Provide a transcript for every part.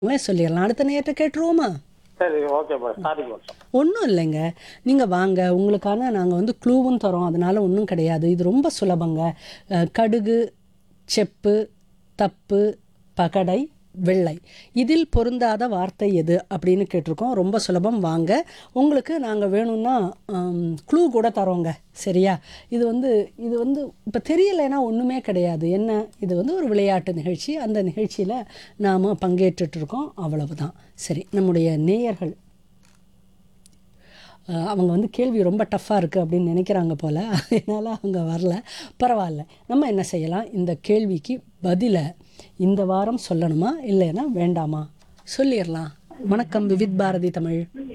சொல்லிடலாம் அடுத்த நேரத்தை கேட்டுருவோமா சரி ஓகே பாய் சாரி பாய் ஒன்றும் இல்லைங்க நீங்கள் வாங்க உங்களுக்கான நாங்கள் வந்து க்ளூவும் தரோம் அதனால ஒன்றும் கிடையாது இது ரொம்ப சுலபங்க அஹ், கடுகு செப்பு தப்பு பகடை வெள்ளை இதில் பொருந்தாத வார்த்தை எது அப்படின்னு கேட்டிருக்கோம் ரொம்ப சுலபம் வாங்க உங்களுக்கு நாங்கள் வேணும்னா க்ளூ கூட தரோங்க சரியா இது வந்து இது வந்து இப்போ தெரியலைன்னா ஒன்றுமே கிடையாது என்ன இது வந்து ஒரு விளையாட்டு நிகழ்ச்சி அந்த நிகழ்ச்சியில் நாம் பங்கேற்றுட்ருக்கோம் அவ்வளவுதான் சரி நம்முடைய நேயர்கள் அஹ் அவங்க வந்து கேள்வி ரொம்ப டஃப்பாக இருக்குது அப்படின்னு நினைக்கிறாங்க போல் அதனால் அவங்க வரல பரவாயில்ல நம்ம என்ன செய்யலாம் இந்த கேள்விக்கு பதிலை இந்த வாரம் சொல்லணுமா இல்லைன்னா வேண்டாமா சொல்லிடலாம் வணக்கம் விவித் பாரதி தமிழ்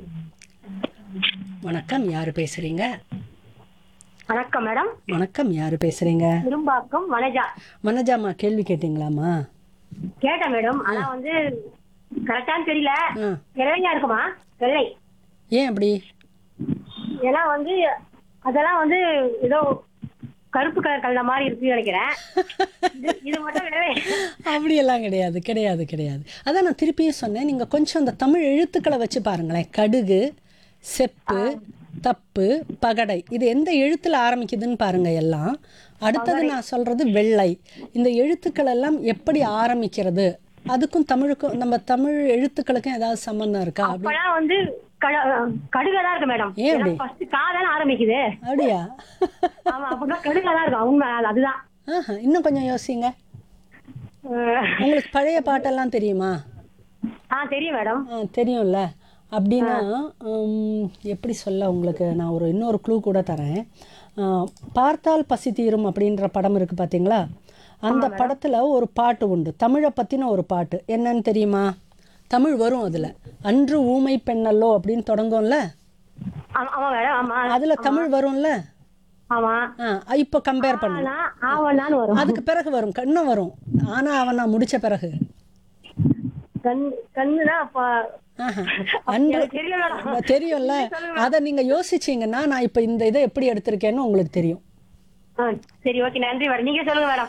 வணக்கம் யார் பேசுகிறீங்க வணக்கம் மேடம் வணக்கம் யார் பேசுகிறீங்க திரும்பாக்கம் வனஜா மனஜாமா கேள்வி கேட்டிங்களாம்மா கேட்டேன் மேடம் ஆனா வந்து கரெக்டான்னு தெரியல ஆ வெள்ளையா இருக்குமா வெள்ளை ஏன் அப்படி ஏன்னா வந்து அதெல்லாம் வந்து ஏதோ கருப்பு கலர் கலந்த மாதிரி இருக்குன்னு நினைக்கிறேன் இது- இது மட்டும் வெள்ளை அப்படியெல்லாம் கிடையாது கிடையாது கிடையாது அதான் நான் திருப்பியும் சொன்னேன் நீங்கள் கொஞ்சம் அந்த தமிழ் எழுத்துக்களை வச்சு பாருங்களேன் கடுகு செப்பு தப்பு பகடை இது எந்த எழுத்தில் ஆரம்பிக்குதுன்னு பாருங்க எல்லாம் அடுத்தது நான் சொல்றது வெள்ளை இந்த எழுத்துக்கள் எல்லாம் எப்படி ஆரம்பிக்கிறது அதுக்கும் தமிழுக்கும் நம்ம தமிழ் எழுத்துக்களுக்கும் ஏதாவது சம்பந்தம் இருக்கா அப்படி அப்பெல்லாம் வந்து கடுகா தான் இருக்கு மேடம் ஏன் அப்படி? ஃபர்ஸ்ட் காதான ஆரம்பிக்குது அப்படியா ஆமா அப்படின்னா கடுகா தான் இருக்கும் உண்மை அது- அதுதான் ஆஹா, இன்னும் கொஞ்சம் யோசிங்க அஹ், உங்களுக்கு பழைய பாட்டெல்லாம் தெரியுமா ஆ தெரியும் மேடம் ஆ தெரியும்ல அப்படின்னா உம், எப்படி சொல்ல உங்களுக்கு நான் ஒரு இன்னொரு க்ளூ கூட தரேன் ஆ, பார்த்தால் பசி தீரும் அப்படின்ற படம் இருக்குது பார்த்தீங்களா அந்த படத்தில் ஒரு பாட்டு உண்டு தமிழை பற்றின ஒரு பாட்டு என்னன்னு தெரியுமா தமிழ் வரும் அதில் அன்று ஊமை பெண்ணல்லோ அப்படின்னு தொடங்கும்ல ஆமா ஆமா மேடம் ஆமா அதில் தமிழ் வரும்ல ஆமா ஆ இப்போ கம்பேர் பண்ணு ஆனா ஆவலான்னு வரும் அதுக்கு பிறகு வரும் கண்ணம் வரும் ஆனால் அவன் நான் முடிச்ச பிறகு கண் கண்ணுனா அப்ப ஆஹா. அன்று எனக்கு தெரியல மேடம் தெரியும்ல அதை நீங்க யோசிச்சீங்கன்னா நான் இப்ப இந்த இதை எப்படி எடுத்திருக்கேன்னு உங்களுக்கு தெரியும் ஆ, சரி ஓகே நன்றி மேடம் நீங்க சொல்லுங்க மேடம்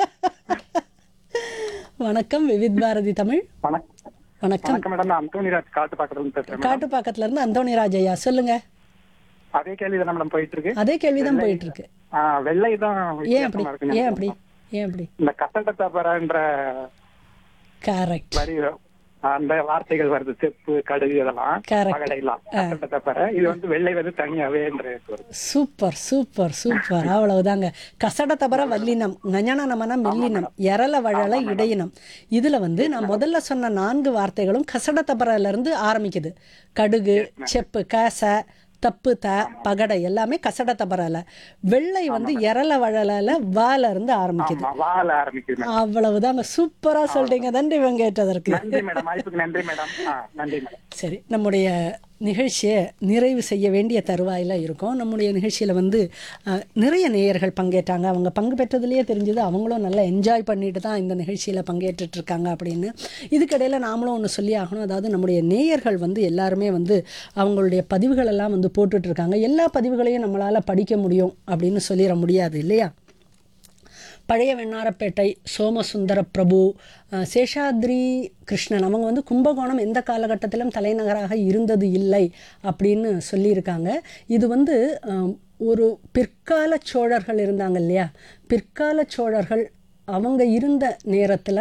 வணக்கம் விவித் பாரதி தமிழ் வணக்கம் வணக்கம் வணக்கம் மேடம் நான் அந்தோனிராஜ் காட்டு பக்கத்துல இருந்து பேசுறேன் மேடம். காட்டுப்பாக்கத்துல இருந்து அந்தோணிராஜ் ஐயா சொல்லுங்க அதே கேள்வி தானே மேடம் போயிட்டு இருக்கு அதே கேள்விதான் போயிட்டு இருக்கு ஆ, வெள்ளை தான் ஏன் அப்படி வித்தியாசமா இருக்குன்னு ஏன் அப்படி ஏன் அப்படி இந்த கசட்ட தப்பரன்ற கரெக்ட் வரி அந்த வார்த்தைகள் வருது செப்பு கடுகு இதெல்லாம் Correct. பகடையெல்லாம் கசட்ட தப்பற இது வந்து வெள்ளை வந்து தனியாவே என்று வருது சூப்பர் சூப்பர் சூப்பர் அவ்வளவுதாங்க கசட தபர வல்லினம் நஞன நமன மெல்லினம் எரல வழல இடையினம் இதுல வந்து நான் முதல்ல சொன்ன நான்கு வார்த்தைகளும் கசட தபரல இருந்து ஆரம்பிக்குது கடுகு செப்பு கச தப்பு த பகடை எல்லாமே கசட தபரல வெள்ளை வந்து எரல வழல வால இருந்து ஆரம்பிக்குது ஆமா வாழ ஆரம்பிக்குது மேடம் அவ்வளவுதாங்க சூப்பரா சொல்றீங்க நன்றி வெங்கேட்டதற்கு நன்றி மேடம் வாய்ப்புக்கு நன்றி மேடம் ஆ, நன்றி மேடம் சரி நம்முடைய நிகழ்ச்சியை நிறைவு செய்ய வேண்டிய தருவாயில் இருக்கோம் நம்முடைய நிகழ்ச்சியில் வந்து அஹ், நிறைய நேயர்கள் பங்கேற்றாங்க அவங்க பங்கு பெற்றதுலேயே தெரிஞ்சது அவங்களும் நல்லா என்ஜாய் பண்ணிட்டு தான் இந்த நிகழ்ச்சியில் பங்கேற்றுட்டு இருக்காங்க அப்படின்னு இதுக்கிடையில் நாமளும் ஒன்று சொல்லி ஆகணும் அதாவது நம்முடைய நேயர்கள் வந்து எல்லாருமே வந்து அவங்களுடைய பதிவுகள் எல்லாம் வந்து போட்டுட்டு இருக்காங்க எல்லா பதிவுகளையும் நம்மளால் படிக்க முடியும் அப்படின்னு சொல்லிட முடியாது இல்லையா பழைய வெண்ணாரப்பேட்டை சோமசுந்தர பிரபு அஹ், சேஷாத்ரி கிருஷ்ணன் அவங்க வந்து கும்பகோணம் எந்த காலகட்டத்திலும் தலைநகராக இருந்தது இல்லை அப்படின்னு சொல்லியிருக்காங்க இது வந்து அஹ், ஒரு பிற்கால சோழர்கள் இருந்தாங்க இல்லையா பிற்கால சோழர்கள் அவங்க இருந்த நேரத்தில்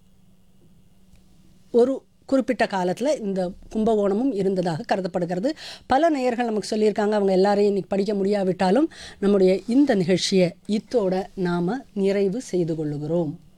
ஒரு குறிப்பிட்ட காலத்தில் இந்த கும்பகோணமும் இருந்ததாக கருதப்படுகிறது பல நேயர்கள் நமக்கு சொல்லியிருக்காங்க அவங்க எல்லாரையும் இன்னைக்கு படிக்க முடியாவிட்டாலும் நம்முடைய இந்த நிகழ்ச்சியை இத்தோட நாம் நிறைவு செய்து கொள்ளுகிறோம்